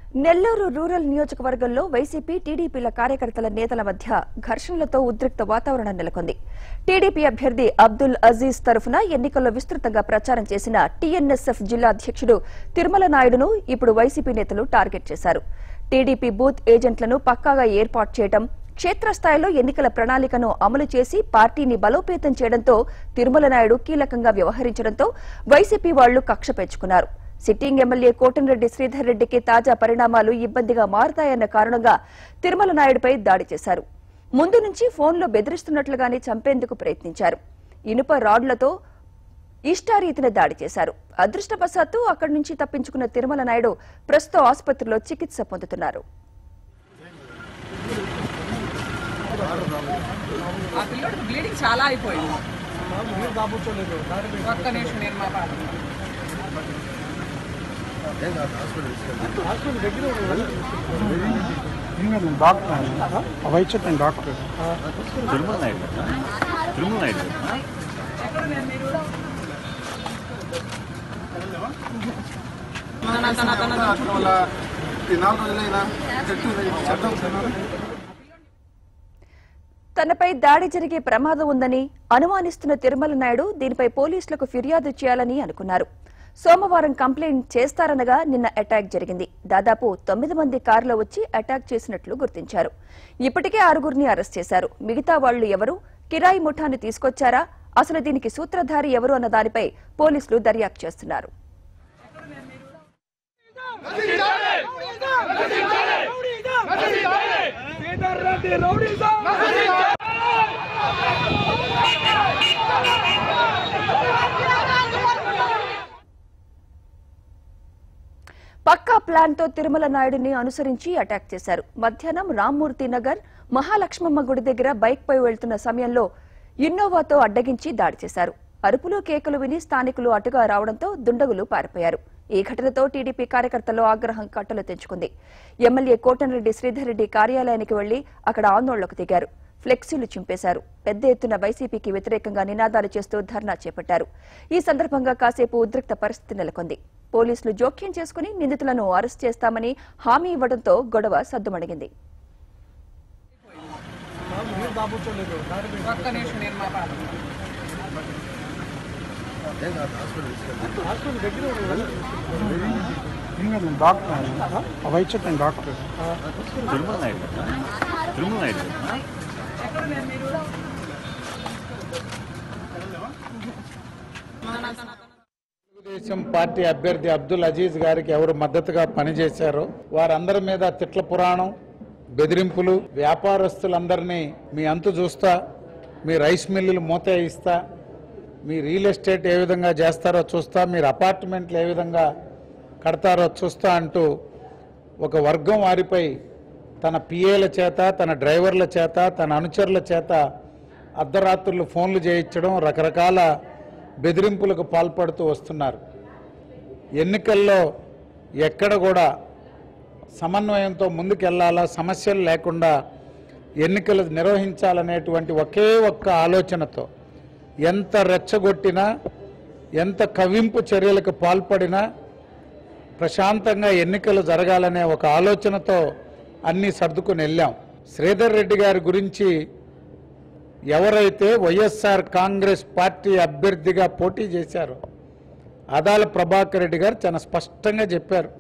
Nellore rural నియోజకవర్గంలో YCP టీడీపీల కార్యకర్తల నేతల మధ్య ఘర్షణలతో ఉద్రిక్త వాతావరణం నెలకొంది టీడీపీ అభ్యర్థి అబ్దుల్ అజీజ్ తరఫున ఎన్నికల్లో విస్తృతంగా ప్రచారం చేసిన టీఎన్ఎస్ఎఫ్ జిల్లా అధ్యక్షుడు తిరుమల నాయుడును ఇప్పుడు వైసీపీ నేతలు టార్గెట్ చేశారు టీడీపీ బూత్ ఏజెంట్లను పక్కాగా ఏర్పాటు చేయడం క్షేత్రస్థాయిలో ఎన్నికల ప్రణాళికను అమలు చేసి పార్టీని బలోపేతం చేయడంతో తిరుమల నాయుడు కీలకంగా వ్యవహరించడంతో వైసీపీ వాళ్లు కక్ష పెంచుకున్నారు సిట్టింగ్ ఎమ్మెల్యే కోటంరెడ్డి శ్రీధర్ రెడ్డికి తాజా పరిణామాలు ఇబ్బందిగా మారుతాయన్న కారణంగా తిరుమల నాయుడుపై దాడి చేశారు ముందు నుంచి ఫోన్లో బెదిరిస్తున్నట్లుగానే చంపేందుకు ప్రయత్నించారు ఇనుప రాడ్లతో ఇష్టారీతిన దాడి చేశారు అదృష్టవశాత్తు అక్కడి నుంచి తప్పించుకున్న తిరుమల నాయుడు ప్రస్తుతం ఆసుపత్రిలో చికిత్స పొందుతున్నారు ఆ పిల్లడికి బ్లీడింగ్ చాలా అయిపోయింది ఒక్క నిమిషం నేను మాట్లాడను డాక్టర్ అవి చెప్పండి డాక్టర్ తిరుమల నాయుడు తిరుమల నాయుడు తనపై దాడి జరిగే ప్రమాదం ఉందని అనుమానిస్తున్న తిరుమల నాయుడు దీనిపై పోలీసులకు ఫిర్యాదు చేయాలని అనుకున్నారు సోమవారం కంప్లైంట్ చేస్తారనగా నిన్న అటాక్ జరిగింది దాదాపు తొమ్మిది మంది కారులో వచ్చి అటాక్ చేసినట్లు గుర్తించారు ఇప్పటికే ఆరుగురిని అరెస్ట్ చేశారు మిగతా వాళ్లు ఎవరు కిరాయి ముఠాన్ని తీసుకొచ్చారా అసలు దీనికి సూత్రధారి ఎవరు అన్న దానిపై పోలీసులు దర్యాప్తు చేస్తున్నారు పక్కా ప్లాన్ తో తిరుమల నాయుడిని అనుసరించి అటాక్ చేశారు మధ్యాహ్నం రామ్మూర్తి నగర్ మహాలక్ష్మమ్మ గుడి దగ్గర బైక్ పై వెళ్తున్న సమయంలో ఇన్నోవాతో అడ్డగించి దాడి చేశారు అరుపులు కేకలు విని స్థానికులు అటుగా రావడంతో దుండగులు పారిపోయారు ఈ ఘటనతో టీడీపీ కార్యకర్తల్లో ఆగ్రహం కట్టలు తెంచుకుంది ఎమ్మెల్యే కోటంరెడ్డి శ్రీధర్ రెడ్డి కార్యాలయానికి వెళ్లి అక్కడ ఆందోళనకు దిగారు ఫ్లెక్సీలు చింపేశారు పెద్ద ఎత్తున వైసీపీకి వ్యతిరేకంగా నినాదాలు చేస్తూ ధర్నా చేపట్టారు ఈ సందర్భంగా కాసేపు ఉద్రిక్త పరిస్థితి నెలకొంది పోలీసులు జోక్యం చేసుకుని నిందితులను అరెస్ట్ చేస్తామని హామీ ఇవ్వడంతో గొడవ సద్దుమణిగింది ఒక్క నిమిషం నేను మాట్లాడను డాక్టర్ అవి చెప్పండి డాక్టర్ తిరుమల నాయుడు తిరుమల నాయుడు తెలుగుదేశం పార్టీ అభ్యర్థి అబ్దుల్ అజీజ్ గారికి ఎవరు మద్దతుగా పనిచేశారో వారందరి మీద తిట్ల పురాణం బెదిరింపులు వ్యాపారస్తులందరినీ మీ అంతు చూస్తా మీ రైస్ మిల్లులు మూతయిస్తా మీ రియల్ ఎస్టేట్ ఏ విధంగా చేస్తారో చూస్తా మీరు అపార్ట్మెంట్లు ఏ విధంగా కడతారో చూస్తా అంటూ ఒక వర్గం వారిపై తన పిఏల చేత తన డ్రైవర్ల చేత తన అనుచరుల చేత అర్ధరాత్రులు ఫోన్లు చేయించడం రకరకాల బెదిరింపులకు పాల్పడుతూ వస్తున్నారు ఎన్నికల్లో ఎక్కడ కూడా సమన్వయంతో ముందుకెళ్లాలా సమస్యలు లేకుండా ఎన్నికలు నిర్వహించాలనేటువంటి ఒకే ఒక్క ఆలోచనతో ఎంత రెచ్చగొట్టినా ఎంత కవింపు చర్యలకు పాల్పడినా ప్రశాంతంగా ఎన్నికలు జరగాలనే ఒక ఆలోచనతో అన్నీ సర్దుకుని వెళ్ళాం శ్రీధర్ రెడ్డి గారి గురించి ఎవరైతే వైఎస్ఆర్ కాంగ్రెస్ పార్టీ అభ్యర్థిగా పోటీ చేశారో అదాల ప్రభాకర్ రెడ్డి గారు చాలా స్పష్టంగా చెప్పారు